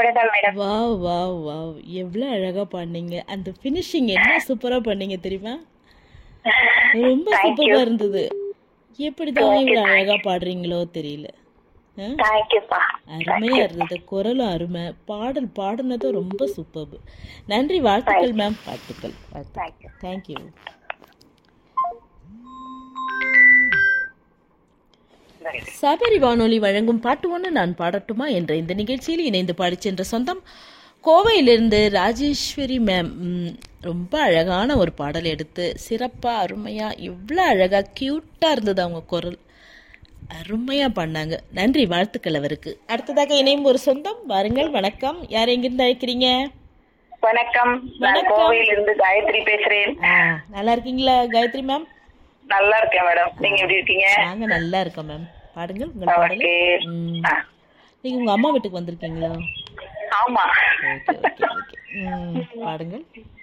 அவ்வளவுதான் madam wow wow wow எவ்வளோ அழகா பாடினீங்க அந்த ஃபினிஷிங் என்ன சூப்பரா பண்ணீங்க தெரியுமா ரொம்ப சூப்பரா இருந்தது எப்படிதான் இவ்வளோ அழகா பாடுறீங்களோ தெரியல ஆ? தேங்க்யூப்பா அருமையா இருந்தது குரலும் அருமை பாடல் பாடுனதும் ரொம்ப சூப்பர் நன்றி வாழ்த்துக்கள் மேம் வாழ்த்துக்கள் வாழ்த்துக்கள் தேங்க்யூ சபரி வானொலி வழங்கும் பாட்டு ஒன்று நான் பாடட்டுமா என்ற இந்த நிகழ்ச்சியில் இணைந்து பாடிச் சென்ற சொந்தம் கோவையிலிருந்து ராஜேஸ்வரி மேம் ம், ரொம்ப அழகான ஒரு பாடல் எடுத்து சிறப்பாக அருமையாக இவ்வளோ அழகாக க்யூட்டாக இருந்தது அவங்க குரல் அருமையாக பண்ணாங்க நன்றி வாழ்த்துக்கள் அவருக்கு அடுத்ததாக இணையும் ஒரு சொந்தம் வாருங்கள் வணக்கம் யார் எங்கிருந்து அழைக்கிறீங்க வணக்கம் நான் கோவையில இருந்து காயத்ரி பேசுறேன் ஆ நல்லா இருக்கீங்களா காயத்ரி மேம் நல்லா இருக்கேன் மேடம் நீங்க எப்படி இருக்கீங்க நாங்கள் நல்லா இருக்கோம் மேம் பாடுங்கள் உங்கள் பாடலை ஓகே ம். ஆ, நீங்கள் உங்கள் அம்மா வீட்டுக்கு வந்திருக்கீங்களா ஆமா ஓகே ஓகே ஓகே ம் பாடுங்கள்